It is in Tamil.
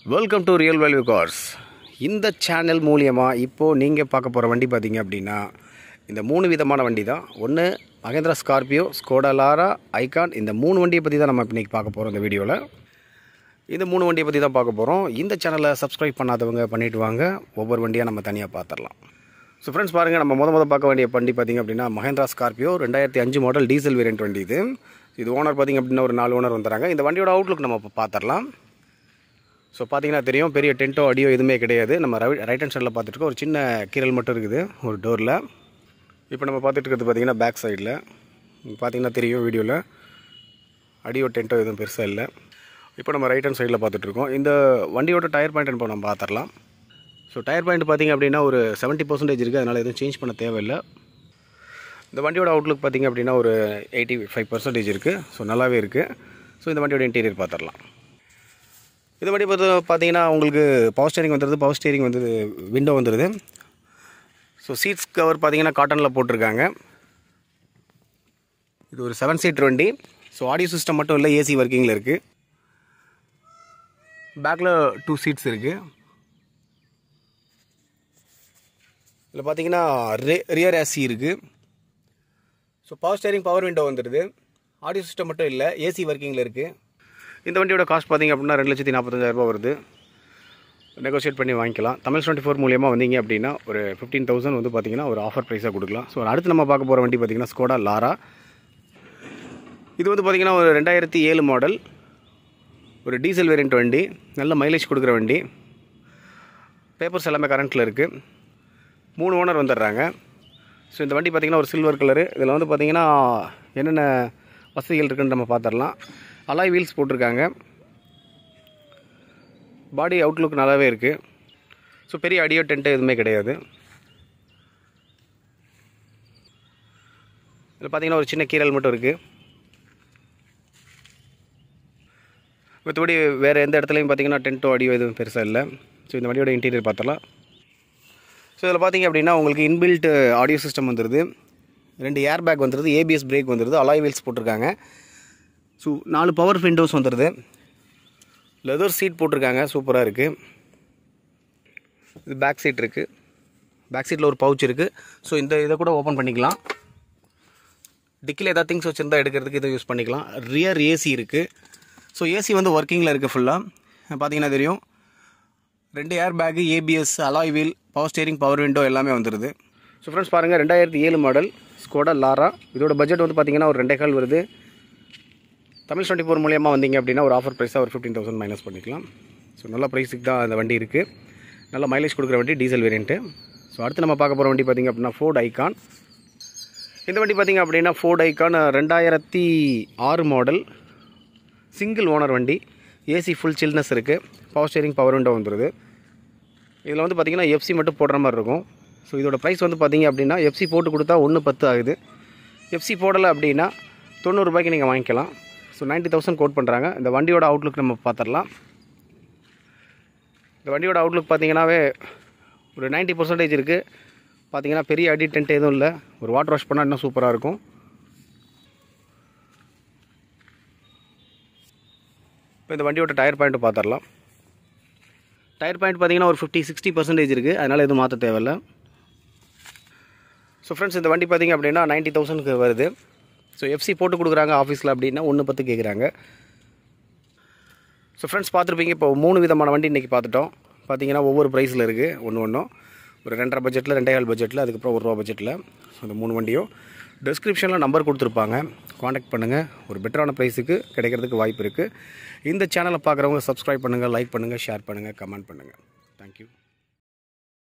welcome to real value cars இந்த சேனல் மூலியமாக இப்போது நீங்கள் பார்க்க போகிற வண்டி பார்த்தீங்க அப்படின்னா இந்த மூணு விதமான வண்டி தான் ஒன்று Mahindra Scorpio Skoda Laura Icon இந்த மூணு வண்டியை பற்றி தான் நம்ம இன்றைக்கி பார்க்க போகிறோம் இந்த வீடியோவில் இந்த மூணு வண்டியை பற்றி தான் பார்க்க போகிறோம் இந்த சேனலை சப்ஸ்கிரைப் பண்ணாதவங்க பண்ணிட்டு வாங்க ஒவ்வொரு வண்டியாக நம்ம தனியாக பார்த்துடலாம் ஸோ ஃப்ரெண்ட்ஸ் பாருங்கள் நம்ம முத முத பார்க்க வேண்டிய வண்டி பார்த்திங்க அப்படின்னா மகேந்திரா ஸ்கார்பியோ ரெண்டாயிரத்தி அஞ்சு மாடல் டீசல் வேரியன்ட் வண்டி இது இது ஓனர் பார்த்திங்க அப்படின்னா ஒரு நாலு ஓனர் வந்துறாங்க இந்த வண்டியோட அவுட்லுக் நம்ம இப்போ பார்த்துடலாம் ஸோ பார்த்தீங்கன்னா தெரியும் பெரிய டென்ட்டோ அடியோ எதுவுமே கிடையாது நம்ம ரைட் ஹேண்ட் சைடில் பார்த்துட்டு ஒரு சின்ன கீரல் மட்டும் இருக்குது ஒரு டோரில் இப்போ நம்ம பார்த்துட்டு இருக்கிறது பார்த்தீங்கன்னா பேக் சைடில் பார்த்தீங்கன்னா தெரியும் வீடியோவில் அடியோ டென்ட்டோ எதுவும் பெருசாக இல்லை இப்போ நம்ம ரைட் ஹேண்ட் சைடில் பார்த்துட்ருக்கோம் இந்த வண்டியோட டயர் பாயிண்ட் இப்போ நம்ம பார்த்துடலாம் ஸோ டயர் பாயிண்ட் பார்த்திங்க அப்படின்னா ஒரு செவன்ட்டி பர்சன்டேஜ் இருக்குது அதனால் எதுவும் சேஞ்ச் பண்ண தேவையில்லை இந்த வண்டியோட அவுட்லுக் பார்த்திங்க அப்படின்னா ஒரு எயிட்டி ஃபைவ் பர்சன்டேஜ் இருக்குது ஸோ நல்லாவே இருக்குது ஸோ இந்த வண்டியோட இன்டீரியர் பார்த்துடலாம் இது வண்டி பார்த்து பார்த்தீங்கன்னா உங்களுக்கு பவர் ஸ்டேரிங் வந்துடுது பவர் ஸ்டேரிங் வந்து விண்டோ வந்துடுது ஸோ சீட்ஸ் கவர் பார்த்தீங்கன்னா காட்டனில் போட்டிருக்காங்க இது ஒரு செவன் சீட்டர் வண்டி ஸோ ஆடியோ சிஸ்டம் மட்டும் இல்லை ஏசி ஒர்க்கிங்கில் இருக்குது பேக்கில் டூ சீட்ஸ் இருக்குது இதில் பார்த்தீங்கன்னா ரே ரியர் ஏசி இருக்குது so power steering power window வந்துடுது ஆடியோ சிஸ்டம் மட்டும் இல்லை ஏசி ஒர்க்கிங்கில் இருக்குது இந்த வண்டியோட காஸ்ட் பார்த்திங்க அப்படின்னா ரெண்டு லட்சத்தி நாற்பத்தஞ்சாயிரரூபா வருது நெகோஷியேட் பண்ணி வாங்கிக்கலாம் தமிழ் டுவெண்ட்டி ஃபோர் மூலியமாக வந்தீங்க அப்படின்னா ஒரு ஃபிஃப்டீன் தௌசண்ட் வந்து பார்த்திங்கன்னா ஒரு ஆஃபர் ப்ரைஸாக கொடுக்கலாம் ஸோ அடுத்து நம்ம பார்க்க போகிற வண்டி பார்த்திங்கன்னா ஸ்கோடா லாரா இது வந்து பார்த்திங்கன்னா ஒரு ரெண்டாயிரத்தி ஏழு மாடல் ஒரு டீசல் வேரியண்ட் வண்டி நல்ல மைலேஜ் கொடுக்குற வண்டி பேப்பர்ஸ் எல்லாமே கரண்ட்டில் இருக்குது மூணு ஓனர் வந்துடுறாங்க ஸோ இந்த வண்டி பார்த்திங்கன்னா ஒரு சில்வர் கலரு இதில் வந்து பார்த்திங்கன்னா என்னென்ன வசதிகள் இருக்குன்னு நம்ம பார்த்துடலாம் அலாய் வீல்ஸ் போட்டிருக்காங்க பாடி அவுட்லுக் நல்லாவே இருக்குது ஸோ பெரிய அடியோ டென்ட்டு எதுவுமே கிடையாது இதில் பார்த்தீங்கன்னா ஒரு சின்ன கீரல் மட்டும் இருக்குது மற்றபடி வேறு எந்த இடத்துலையும் பார்த்தீங்கன்னா டென்ட்டோ அடியோ எதுவும் பெருசாக இல்லை ஸோ இந்த வண்டியோட இன்டீரியர் பார்த்தலாம் ஸோ இதில் பார்த்தீங்க அப்படின்னா உங்களுக்கு இன்பில்ட் ஆடியோ சிஸ்டம் வந்துடுது ரெண்டு ஏர் பேக் வந்துடுது ஏபிஎஸ் பிரேக் வந்துடுது அலாய் வீல்ஸ் போட்டிருக்காங்க ஸோ நாலு பவர் விண்டோஸ் வந்துடுது லெதர் சீட் போட்டிருக்காங்க சூப்பராக இருக்குது இது பேக் சீட் இருக்குது பேக் சீட்டில் ஒரு பவுச் இருக்குது ஸோ இந்த இதை கூட ஓப்பன் பண்ணிக்கலாம் டிக்கில் ஏதாவது திங்ஸ் வச்சுருந்தா எடுக்கிறதுக்கு இதை யூஸ் பண்ணிக்கலாம் ரியர் ஏசி இருக்குது ஸோ ஏசி வந்து ஒர்க்கிங்கில் இருக்குது ஃபுல்லாக பார்த்தீங்கன்னா தெரியும் ரெண்டு air bag ABS alloy wheel power steering power window எல்லாமே வந்துடுது ஸோ ஃப்ரெண்ட்ஸ் பாருங்கள் ரெண்டாயிரத்தி ஏழு மாடல் ஸ்கோடா லாரா இதோட பட்ஜெட் வந்து பார்த்தீங்கன்னா ஒரு ரெண்டே கால் வருது தமிழ் டுவெண்ட்டி ஃபோர் மூலியமாக வந்தீங்க அப்படின்னா ஒரு ஆஃபர் ப்ரைஸாக ஒரு ஃபிஃப்டீன் தௌசண்ட் மைனஸ் பண்ணிக்கலாம் ஸோ நல்ல ப்ரைஸுக்கு தான் அந்த வண்டி இருக்குது நல்ல மைலேஜ் கொடுக்குற வண்டி டீசல் வேரியண்ட்டு ஸோ அடுத்து நம்ம பார்க்க போகிற வண்டி பார்த்திங்க அப்படின்னா ஃபோர்ட் ஐகான் இந்த வண்டி பார்த்திங்க அப்படின்னா ஃபோர்ட் ஐகான் ரெண்டாயிரத்தி ஆறு மாடல் சிங்கிள் ஓனர் வண்டி ஏசி ஃபுல் சில்னஸ் இருக்குது பவர் ஸ்டேரிங் பவர் விண்டோ வந்துடுது இதில் வந்து பார்த்திங்கன்னா எஃப்சி மட்டும் போடுற மாதிரி இருக்கும் ஸோ இதோட ப்ரைஸ் வந்து பார்த்திங்க அப்படின்னா எஃப்சி போட்டு கொடுத்தா ஒன்று பத்து ஆகுது எஃப்சி போடலை அப்படின்னா தொண்ணூறுரூபாய்க்கு நீங்கள் வாங்கிக்கலாம் ஸோ நைன்ட்டி தௌசண்ட் கோட் பண்ணுறாங்க இந்த வண்டியோட அவுட்லுக் நம்ம பார்த்துடலாம் இந்த வண்டியோட அவுட்லுக் பார்த்தீங்கன்னாவே ஒரு நைன்ட்டி பர்சன்டேஜ் இருக்குது பார்த்தீங்கன்னா பெரிய அடி டென்ட் எதுவும் இல்லை ஒரு வாட்டர் வாஷ் பண்ணால் இன்னும் சூப்பராக இருக்கும் இப்போ இந்த வண்டியோட டயர் பாயிண்ட் பார்த்துடலாம் டயர் பாயிண்ட் பார்த்தீங்கன்னா ஒரு ஃபிஃப்டி சிக்ஸ்டி பர்சன்டேஜ் இருக்குது அதனால் எதுவும் மாற்ற தேவையில்ல ஸோ ஃப்ரெண்ட்ஸ் இந்த வண்டி பார்த்திங்க அப்படின்னா நைன்ட்டி தௌசண்ட்க்கு வருது ஸோ எஃப்சி போட்டு கொடுக்குறாங்க ஆஃபீஸில் அப்படின்னா ஒன்று பத்து கேட்குறாங்க ஸோ ஃப்ரெண்ட்ஸ் பார்த்துருப்பீங்க இப்போ மூணு விதமான வண்டி இன்றைக்கி பார்த்துட்டோம் பார்த்தீங்கன்னா ஒவ்வொரு ப்ரைஸில் இருக்குது ஒன்று ஒன்றும் ஒரு ரெண்டரை பட்ஜெட்டில் ரெண்டே கால் பட்ஜெட்டில் அதுக்கப்புறம் ஒரு ரூபா பட்ஜெட்டில் ஸோ இந்த மூணு வண்டியும் டிஸ்கிரிப்ஷனில் நம்பர் கொடுத்துருப்பாங்க காண்டாக்ட் பண்ணுங்கள் ஒரு பெட்டரான ப்ரைஸுக்கு கிடைக்கிறதுக்கு வாய்ப்பு இருக்குது இந்த சேனலை பார்க்குறவங்க சப்ஸ்கிரைப் பண்ணுங்கள் லைக் பண்ணுங்கள் ஷேர் பண்ணுங்கள் கமெண்ட் பண்ணுங்கள் தேங்க்யூ